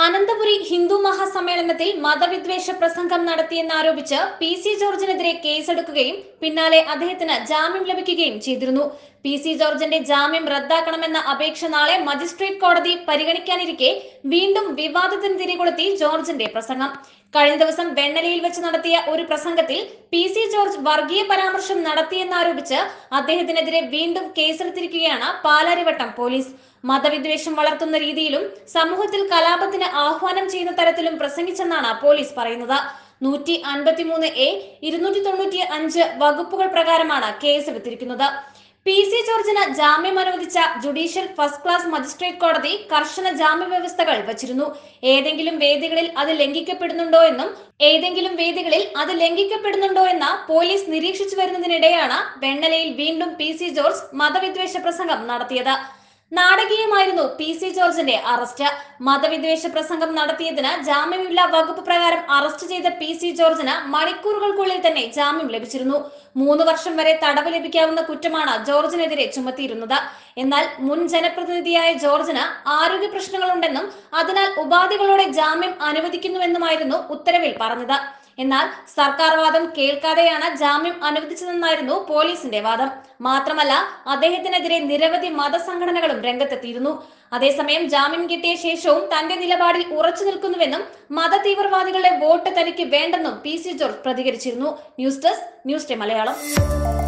അനന്തപുരി ഹിന്ദു മഹാസമ്മേളനത്തിൽ മതവിദ്വേഷ പ്രസംഗം നടത്തിയെന്നാരോപിച്ച് P C ജോർജിനെതിരെ കേസെടുക്കുകയും പിന്നാലെ അദ്ദേഹത്തിന് ജാമ്യം ലഭിക്കുകയും ചെയ്തിരുന്നു പി സി ജോർജിന്റെ ജാമ്യം റദ്ദാക്കണമെന്ന അപേക്ഷ നാളെ മജിസ്ട്രേറ്റ് കോടതി പരിഗണിക്കാനിരിക്കെ വീണ്ടും വിവാദത്തിന് തിരികൊളുത്തി ജോർജിന്റെ പ്രസംഗം കഴിഞ്ഞ ദിവസം വെണ്ണലയിൽ വെച്ച് നടത്തിയ ഒരു പ്രസംഗത്തിൽ പി സി ജോർജ് വർഗീയ പരാമർശം നടത്തിയെന്നാരോപിച്ച് അദ്ദേഹത്തിനെതിരെ വീണ്ടും കേസെടുത്തിരിക്കുകയാണ് പാലാരിവട്ടം പോലീസ് മതവിദ്വേഷം വളർത്തുന്ന രീതിയിലും സമൂഹത്തിൽ കലാപത്തിന് ആഹ്വാനം ചെയ്യുന്ന തരത്തിലും പ്രസംഗിച്ചെന്നാണ് പോലീസ് പറയുന്നത് നൂറ്റി അൻപത്തിമൂന്ന് എ ഇരുന്നൂറ്റി തൊണ്ണൂറ്റി അഞ്ച് വകുപ്പുകൾ പ്രകാരമാണ് കേസെടുത്തിരിക്കുന്നത് പി സി ജോർജിന് ജാമ്യം അനുവദിച്ച ജുഡീഷ്യൽ ഫസ്റ്റ് ക്ലാസ് മജിസ്ട്രേറ്റ് കോടതി കർശന ജാമ്യ വ്യവസ്ഥകൾ വച്ചിരുന്നു ഏതെങ്കിലും വേദികളിൽ അത് ലംഘിക്കപ്പെടുന്നുണ്ടോ എന്നും ഏതെങ്കിലും വേദികളിൽ അത് ലംഘിക്കപ്പെടുന്നുണ്ടോ എന്ന പോലീസ് നിരീക്ഷിച്ചു വരുന്നതിനിടെയാണ് വെണ്ണലയിൽ വീണ്ടും പി സി ജോർജ് മതവിദ്വേഷ പ്രസംഗം നടത്തിയത് നാടകീയമായിരുന്നു പി സി ജോർജിന്റെ അറസ്റ്റ് മതവിദ്വേഷ പ്രസംഗം നടത്തിയതിന് ജാമ്യമില്ലാ വകുപ്പ് പ്രകാരം അറസ്റ്റ് ചെയ്ത പി സി ജോർജിന് മണിക്കൂറുകൾക്കുള്ളിൽ തന്നെ ജാമ്യം ലഭിച്ചിരുന്നു മൂന്ന് വർഷം വരെ തടവ് ലഭിക്കാവുന്ന കുറ്റമാണ് ജോർജിനെതിരെ ചുമത്തിയിരുന്നത് എന്നാൽ മുൻ ജനപ്രതിനിധിയായ ജോർജിന് ആരോഗ്യ പ്രശ്നങ്ങളുണ്ടെന്നും അതിനാൽ ഉപാധികളോടെ ജാമ്യം അനുവദിക്കുന്നുവെന്നുമായിരുന്നു ഉത്തരവിൽ പറഞ്ഞത് എന്നാൽ സർക്കാർ വാദം കേൾക്കാതെയാണ് ജാമ്യം അനുവദിച്ചതെന്നായിരുന്നു പോലീസിന്റെ വാദം മാത്രമല്ല അദ്ദേഹത്തിനെതിരെ നിരവധി മതസംഘടനകളും രംഗത്തെത്തിയിരുന്നു അതേസമയം ജാമ്യം കിട്ടിയ ശേഷവും തന്റെ നിലപാടിൽ ഉറച്ചു നിൽക്കുന്നുവെന്നും മത തീവ്രവാദികളുടെ വോട്ട് തനിക്ക് വേണ്ടെന്നും പി സി ജോർജ് പ്രതികരിച്ചിരുന്നു news desk news day Malayalam